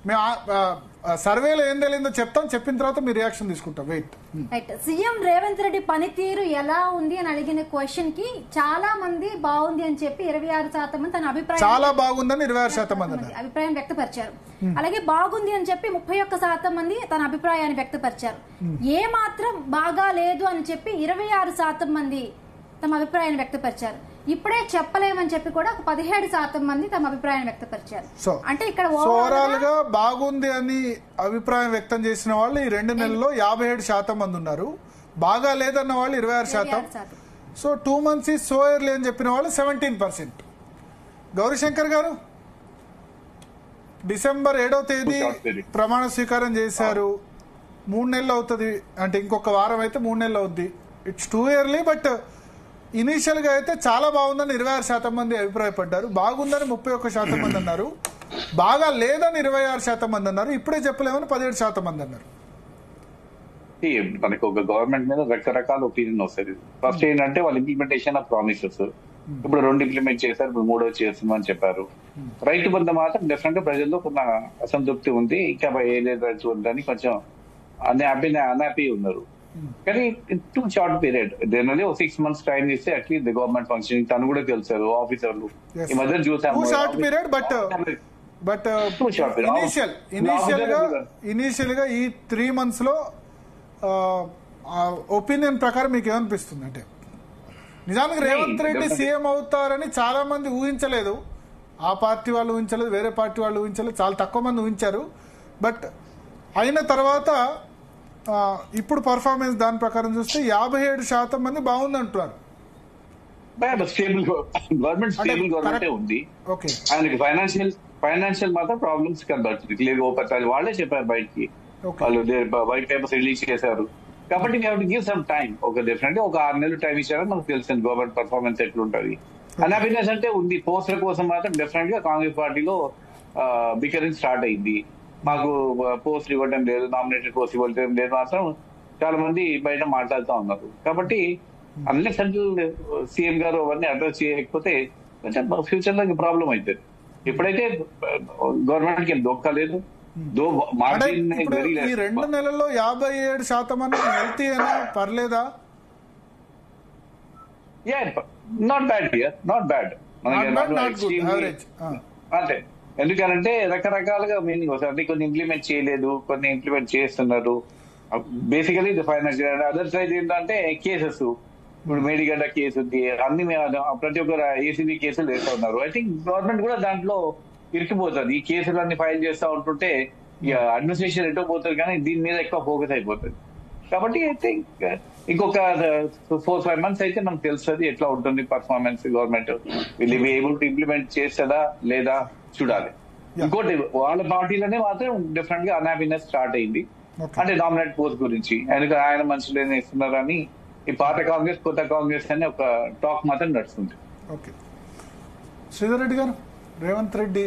మేము ఆ- ఆ- ఆ సర్వేలో ఏం తెలియదో చెప్తాం చెప్పిన తర్వాత మీ రియాక్షన్ తీసుకుంటాం wait right CM Revanth Reddy పనితీరు ఎలా ఉంది అని అడిగిన క్వశ్చన్ కి చాలా మంది బాగుంది అని చెప్పి ఇరవై ఆరు శాతం మంది తన అభిప్రాయం చాలా బాగుందని ఇరవై ఆరు శాతం మంది అన్నారు అభిప్రాయం వ్యక్తపరిచారు అలాగే బాగుంది అని చెప్పి ముప్పై ఒక్క శాతం మంది తన అభిప్రాయాన్ని వ్యక్తపరిచారు ఏ మాత్రం బాగా లేదు అని చెప్పి ఇరవై ఆరు శాతం మంది తమ అభిప్రాయాన్ని వ్యక్తపరిచారు ఇప్పుడే చెప్పలేమని చెప్పి కూడా ఒక పదిహేడు శాతం మంది తమ అభిప్రాయాన్ని వ్యక్తపరిచారు సో అంటే ఇక్కడ సో overall ఓవరాల్ గా బాగుంది అని అభిప్రాయం వ్యక్తం చేసిన వాళ్ళు ఈ రెండు నెలల్లో యాభై ఏడు శాతం మంది ఉన్నారు బాగా లేదన్న వాళ్ళు ఇరవై ఆరు శాతం 26 శాతం. సో టూ మంత్స్ ఈ సో ఎర్లీ అని చెప్పిన వాళ్ళు సెవెంటీన్ పర్సెంట్ గౌరీశంకర్ గారు డిసెంబర్ ఏడో తేదీ ప్రమాణ స్వీకారం చేశారు మూడు నెలలు అవుతుంది అంటే ఇంకొక వారం అయితే మూడు నెలలు అవుద్ది it's too early but initial గా అయితే చాలా బాగుందని ఇరవై ఆరు శాతం మంది అభిప్రాయపడ్డారు బాగుందని ముప్పై ఒక్క శాతం మంది అన్నారు బాగా లేదని ఇరవై ఆరు శాతం మంది అన్నారు ఇప్పుడే చెప్పలేమని పదిహేడు శాతం మంది అన్నారు ఈ మనకి ఒక గవర్నమెంట్ మీద రకరకాల ఒపీనియన్ వస్తుంది ఫస్ట్ ఏంటంటే వాళ్ళ ఇంప్లిమెంటేషన్ ఆఫ్ ప్రామిసెస్ ఇప్పుడు రెండు ఇంప్లిమెంట్ చేశారు ఇప్పుడు మూడో చేస్తున్నామని చెప్పారు రైతు బంధు మాత్రం డెఫినెట్ గా ప్రజల్లో కొంత అసంతృప్తి ఉంది ఇంకా ఏ లేదు రైతు బంధు కొంచెం అన్హ్యాపీ అన్హ్యాపీ ఉన్నారు కానీ టూ షార్ట్ పీరియడ్ జనరల్లీ ఒక సిక్స్ మంత్స్ టైం ఇస్తే అట్లీస్ట్ ది గవర్నమెంట్ ఫంక్షన్ తను కూడా తెలుసారు ఆఫీసర్లు Yes. ఈ మధ్య చూసాము too short period but but Too short period. Initial Long initial గా period. ఇనీషియల్ గా ఈ త్రీ మంత్స్ లో ఒపీనియన్ ప్రకారం మీకు ఏమనిపిస్తుంది అంటే నిజానికి రేవంత్ రెడ్డి definitely. సీఎం అవుతారని చాలా మంది ఊహించలేదు ఆ పార్టీ వాళ్ళు ఊహించలేదు వేరే పార్టీ వాళ్ళు ఊహించలేదు చాలా తక్కువ మంది ఊహించారు బట్ అయిన తర్వాత ఆ, ఇప్పుడు పర్ఫార్మెన్స్ దాని ప్రకారం చూస్తే యాభై ఏడు శాతం మంది బాగుంది అంటున్నారు స్టేబుల్ గవర్నమెంట్ స్టేబుల్ గవర్నమెంటే ఉంది ఓకే ఆయనకి ఫైనాన్షియల్ ఫైనాన్షియల్ మాత్రం ప్రాబ్లమ్స్ కనబడుతుంది క్లియర్ ఓపెన్ వాళ్ళే చెప్పారు బయటికి Okay. వాళ్ళు వైట్ పేపర్స్ రిలీజ్ చేశారు కాబట్టి వీ గివ్ సమ్ టైం ఒక డెఫినెట్ ఒక ఆరు నెలలు టైం ఇచ్చారని మనకు తెలిసింది గవర్నమెంట్ పర్ఫార్మెన్స్ ఎట్లుంటది అన్హాపీనెస్ అంటే ఉంది పోస్టుల కోసం మాత్రం డెఫినెట్ గా కాంగ్రెస్ పార్టీలో బికరింగ్ స్టార్ట్ అయింది మాకు పోస్ట్ ఇవ్వడం లేదు నామినేటెడ్ పోస్ట్ ఇవ్వడం లేదు మాత్రం చాలా మంది బయట మాట్లాడుతూ ఉన్నారు కాబట్టి అన్లెస్ సెంట్రల్ సీఎం గారు అవన్నీ అడ్రస్ చేయకపోతే కొంచెం ఫ్యూచర్ లో ప్రాబ్లం అవుతుంది ఇప్పుడైతే గవర్నమెంట్ కి ఏం దొక్క లేదు దో అంటే మార్జిన్ ఇప్పుడు వెరీ ఈ రెండు నెలల్లో యాభై ఏడు శాతం అన్న హెల్తీ అయినా పర్లేదా not bad here not bad Not bad, not good, average. ఆ. అంతే ఎందుకనంటే రకరకాలుగా మీనింగ్ వస్తుంది అంటే కొన్ని ఇంప్లిమెంట్ చేయలేదు కొన్ని ఇంప్లిమెంట్ చేస్తున్నారు బేసికలీ ఇది ఫైనాన్షియల్ అదర్ సైడ్ ఏంటంటే కేసెస్ ఇప్పుడు మేడిగడ్డ కేసు ఉంది అన్ని మేము ప్రతి ఒక్క ఏసీబీ కేసులు వేస్తూ ఉన్నారు ఐ థింక్ గవర్నమెంట్ కూడా దాంట్లో ఇరికిపోతుంది ఈ కేసులన్నీ ఫైల్ చేస్తూ ఉంటుంటే ఇక అడ్మినిస్ట్రేషన్ ఎటో పోతుంది కానీ దీని మీద ఎక్కువ ఫోకస్ అయిపోతుంది కాబట్టి ఐ థింక్ ఇంకొక ఫోర్ ఫైవ్ మంత్స్ అయితే మనకు తెలుస్తుంది ఎట్లా ఉంటుంది పర్ఫార్మెన్స్ గవర్నమెంట్ వీళ్ళు ఏబుల్ టు ఇంప్లిమెంట్ చేస్తుందా లేదా చూడాలి ఇంకోటి వాళ్ళ పార్టీలోనే మాత్రం డిఫరెంట్ గా అన్హాపీనెస్ స్టార్ట్ అయింది Okay. అంటే నామినేట్ పోస్ట్ గురించి ఎందుకంటే ఆయన మనుషులు ఏం ఇస్తున్నారని ఈ పాత కాంగ్రెస్ కొత్త కాంగ్రెస్ అని ఒక టాక్ మాత్రం నడుస్తుంది ఓకే శ్రీధర్ రెడ్డి గారు రేవంత్ రెడ్డి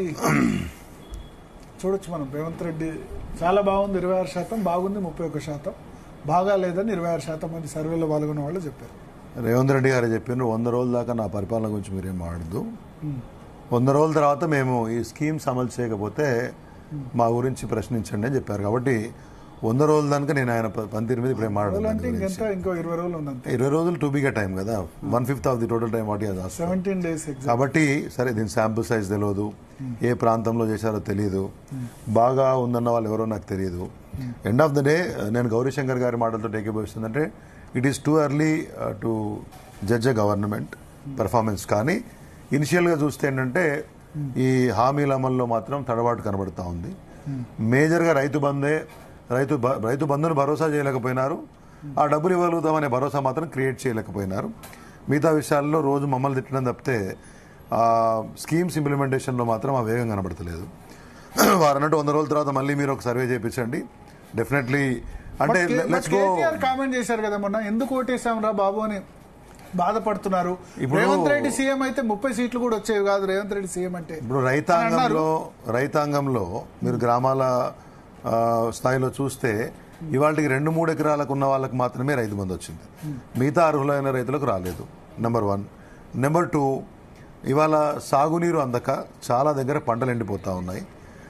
చూడొచ్చు మనం రేవంత్ రెడ్డి చాలా బాగుంది ఇరవై ఆరు శాతం బాగుంది ముప్పై ఒక్క శాతం బాగా లేదని ఇరవై ఆరు శాతం మంది సర్వేలో పాల్గొన్న వాళ్ళు చెప్పారు రేవంత్ రెడ్డి గారు చెప్పినారు వంద రోజుల దాకా నా పరిపాలన గురించి మీరేం మాడద్దు వంద రోజుల తర్వాత మేము ఈ స్కీమ్స్ అమలు చేయకపోతే మా గురించి ప్రశ్నించండి అని చెప్పారు కాబట్టి వంద రోజుల దాకా నేను ఆయన ప- పనితీరు మీద ఇప్పుడేం రోజులు అంటే మాట్లాడదు ఇంకెంత ఇంకో ఇరవై రోజులు ఉంది అంతే ఇరవై రోజులు టూ బిగా టైం కదా one fifth of the total time వాటి సెవెంటీన్ డేస్ ఎగ్జామ్ కాబట్టి సరే దీని శాంపుల్ సైజ్ తెలియదు ఏ ప్రాంతంలో చేశారో తెలియదు బాగా ఉందన్న వాళ్ళు ఎవరో నాకు తెలియదు ఎండ్ ఆఫ్ ద డే నేను గౌరీశంకర్ గారి మాటలతో ఏకీభవిస్తుందంటే it is too early to judge a government performance కానీ ఇనిషియల్గా చూస్తే ఏంటంటే ఈ హామీల అమల్లో మాత్రం తడబాటు కనబడుతూ ఉంది మేజర్గా రైతు బందే రైతు బ- రైతు బంధును భరోసా చేయలేకపోయినారు ఆ డబ్బులు ఇవ్వగలుగుతామనే భరోసా మాత్రం క్రియేట్ చేయలేకపోయినారు మిగతా విషయాల్లో రోజు మమ్మల్ని తిట్టడం తప్పితే ఆ స్కీమ్స్ ఇంప్లిమెంటేషన్లో మాత్రం ఆ వేగం కనబడతలేదు వారు అన్నట్టు వంద రోజుల తర్వాత మళ్ళీ మీరు ఒక సర్వే చేయించండి డెఫినెట్లీ అంటే లెట్స్ గో కేసీఆర్ కామెంట్ చేశారు కదా మొన్న ఎందుకు ఓటేసాం రా బాబు అని బాధపడుతున్నారు ఇప్పుడు- రేవంత్ రెడ్డి సీఎం అయితే ముప్పై సీట్లు కూడా వచ్చేవి కాదు రేవంత్ రెడ్డి సీఎం అంటే ఇప్పుడు అని రైతాంగంలో రైతాంగంలో మీరు గ్రామాల ఆ, స్థాయిలో చూస్తే ఇవాళకి రెండు మూడు ఎకరాలకు ఉన్న వాళ్ళకి మాత్రమే రైతు బంధు వచ్చింది మిగతా అర్హులైన రైతులకు రాలేదు నెంబర్ వన్ నెంబర్ టూ ఇవాళ సాగునీరు అందక చాలా దగ్గర పంటలు ఎండిపోతా ఉన్నాయి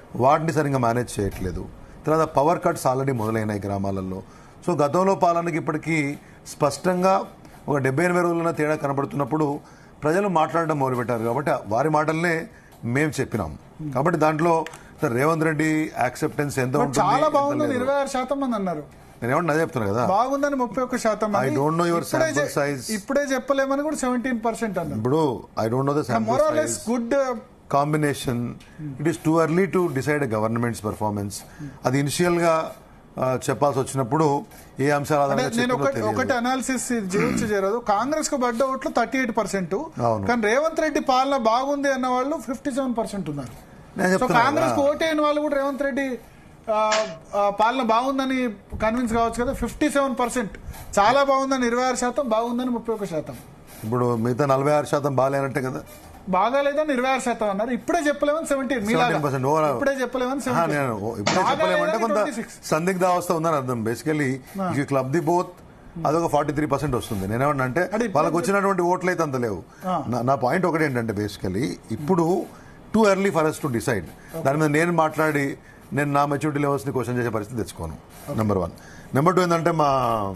వాటిని సరిగ్గా మేనేజ్ చేయట్లేదు తర్వాత పవర్ కట్స్ ఆల్రెడీ మొదలైనాయి గ్రామాలలో సో గతంలో పాలనకి ఇప్పటికీ స్పష్టంగా ఒక డెబ్బై ఎనభై రోజులైన తేడా కనబడుతున్నప్పుడు ప్రజలు మాట్లాడడం మొదలుపెట్టారు కాబట్టి వారి మాటలనే మేము చెప్పినాం కాబట్టి దాంట్లో రేవంత్ రెడ్డి యాక్సెప్టెన్స్ ఎంత బట్ ఉంటుంది, చాలా ఎంత బాగుందని లేదు. ఇరవై ఆరు శాతం మంది అన్నారు నేను ఏమన్నా అదే చెప్తున్నా కదా బాగుందని ముప్పై ఒక్క శాతం మంది I don't know your ఇప్పుడే sample చె- size. ఇప్పుడే చెప్పలేమని కూడా సెవెంటీన్ పర్సెంట్ అన్నారు ఇప్పుడు I don't know the more or less good combination it is too early to decide government's performance అది ఇనిషియల్ గా ఆ, చెప్పాల్సి వచ్చినప్పుడు ఏ అంశాల అంటే ఆధారంగా నేను చెప్పిందో ఒకటి ఒకటి తెలియదు. అనాలిసిస్ జీవించి చేరదు కాంగ్రెస్ కు పడ్డ ఓట్లు థర్టీ ఎయిట్ పర్సెంట్ అవును. కానీ రేవంత్ రెడ్డి పాలన బాగుంది అన్న వాళ్ళు ఫిఫ్టీ సెవెన్ పర్సెంట్ ఉన్నారు నేను సో చెప్తున్నా కాంగ్రెస్ కు కదా. ఓటైన వాళ్ళు కూడా రేవంత్ రెడ్డి ఆ, ఆ, పాలన బాగుందని కన్విన్స్ కావచ్చు కదా ఫిఫ్టీ సెవెన్ పర్సెంట్ చాలా బాగుందని ఇరవై ఆరు శాతం బాగుందని ముప్పై ఒక్క శాతం ఇప్పుడు మిగతా నలభై ఆరు శాతం బాగాలేనట్టే కదా బాగాలేదని ఇరవై ఆరు శాతం అన్నారు ఇప్పుడే చెప్పలేమని సెవెంటీన్ 17% overall. ఇప్పుడే చెప్పలేమని ఆహా, నేను ఇప్పుడే చెప్పలేమంటే కొంత సందిగ్ధ అవస్థ ఉందని అర్థం basically you club the both అదొక ఫార్టీ త్రీ పర్సెంట్ వస్తుంది నేనేమన్నా అంటే అంటే ఇప్పుడు- వాళ్ళకి వచ్చినటువంటి ఓట్లు అయితే అంత లేవు ఆ. నా- నా పాయింట్ ఒకటి ఏంటంటే బేసికలీ ఇప్పుడు too early for us to decide దాని మీద నేను మాట్లాడి నేను నా మెచ్యూరిటీ లెవెల్స్ ని క్వశ్చన్ చేసే పరిస్థితి తెచ్చుకోను నెంబర్ వన్ నెంబర్ టూ ఏంటంటే మా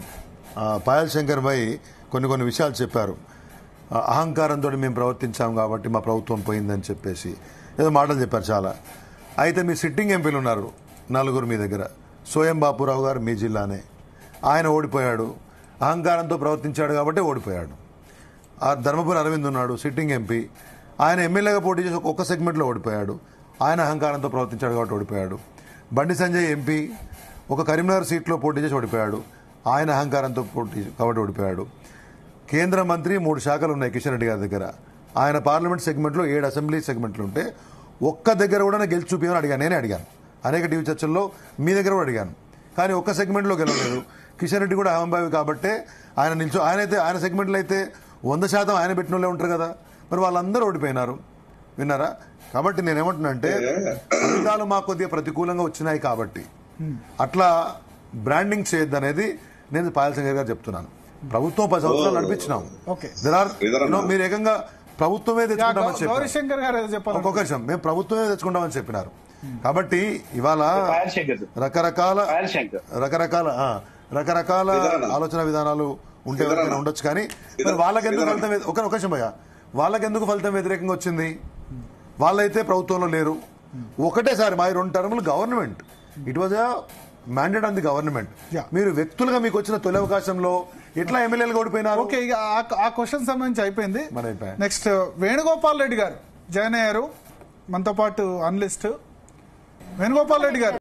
ఆ, పాయల్ శంకర్ భాయ్ కొన్ని కొన్ని విషయాలు చెప్పారు ఆ, అహంకారంతో మేము ప్రవర్తించాం కాబట్టి మా ప్రభుత్వం పోయిందని చెప్పేసి ఏదో మాటలు చెప్పారు చాలా అయితే మీ సిట్టింగ్ ఎంపీలు ఉన్నారు నలుగురు మీ దగ్గర సోయం బాపురావు గారు మీ జిల్లానే ఆయన ఓడిపోయాడు అహంకారంతో ప్రవర్తించాడు కాబట్టి ఓడిపోయాడు ఆ ధర్మపురి అరవింద్ ఉన్నాడు సిట్టింగ్ ఎంపీ ఆయన ఎమ్మెల్యేగా పోటీ చేసి ఒక్క సెగ్మెంట్లో ఓడిపోయాడు ఆయన అహంకారంతో ప్రవర్తించాడు కాబట్టి ఓడిపోయాడు బండి సంజయ్ ఎంపీ ఒక కరీంనగర్ సీట్లో పోటీ చేసి ఓడిపోయాడు ఆయన అహంకారంతో పోటీ కాబట్టి ఓడిపోయాడు కేంద్ర మంత్రి మూడు శాఖలు ఉన్నాయి కిషన్ రెడ్డి గారి దగ్గర ఆయన పార్లమెంట్ సెగ్మెంట్లో ఏడు అసెంబ్లీ సెగ్మెంట్లు ఉంటే ఒక్క దగ్గర కూడా నాకు గెలిచి చూపించమని అడిగాను నేనే అడిగాను అనేక టీవీ చర్చల్లో మీ దగ్గర కూడా అడిగాను కానీ ఒక్క సెగ్మెంట్లో గెలవలేదు కిషన్ రెడ్డి కూడా అహంభావి కాబట్టే ఆయన నిల్చో ఆయన అయితే ఆయన సెగ్మెంట్లో అయితే వంద శాతం ఆయన పెట్టిన వాళ్ళే ఉంటారు కదా మరి వాళ్ళందరూ ఓడిపోయినారు విన్నారా కాబట్టి నేనేమంటున్నా అంటే ఫలితాలు మాకు కొద్దిగా ప్రతికూలంగా వచ్చినాయి కాబట్టి అట్లా బ్రాండింగ్ చేయొద్దు అనేది నేను పాయల్ సింగర్ గారు చెప్తున్నాను ప్రభుత్వం పది సంవత్సరాలు నడిపించినాం ఓకే. There are- ఇదరన్నా. you know, మీరు ఏకంగా ప్రభుత్వమే తెచ్చుకుంటామని చెప్పారు గౌరీశంకర్ గారు ఏదో చెప్పారు ఒక్కొక్క విషయం మేము ప్రభుత్వమే తెచ్చుకుంటామని చెప్పినారు కాబట్టి ఇవాళ పాయల్ శంకర్ రకరకాల పాయల్ శంకర్ రకరకాల ఆ, రకరకాల విధానం. ఆలోచన విధానాలు ఉంటే విధానం. ఎవరికైనా ఉండొచ్చు కానీ మరి విధానం. వాళ్ళకెందుకు విధానం. ఫలితం వ్య- ఒక ఒక నిమిషం భయ్యా వాళ్ళకెందుకు ఫలితం వ్యతిరేకంగా వచ్చింది వాళ్ళైతే ప్రభుత్వంలో లేరు ఒకటేసారి మా ఈ రెండు టర్ములు government it was mandate on the government Yeah. మీరు వ్యక్తులుగా మీకు వచ్చిన తొలి అవకాశంలో ఎట్లా ఎమ్మెల్యేలు ఓడిపోయినారు ఓకే ఇక ఆ- ఆ క్వశ్చన్ సంబంధించి అయిపోయింది మరి అయిపోయాయి. నెక్స్ట్ వేణుగోపాల్ రెడ్డి గారు జాయిన్ అయ్యారు మనతో పాటు అనలిస్ట్ వేణుగోపాల్ రెడ్డి గారు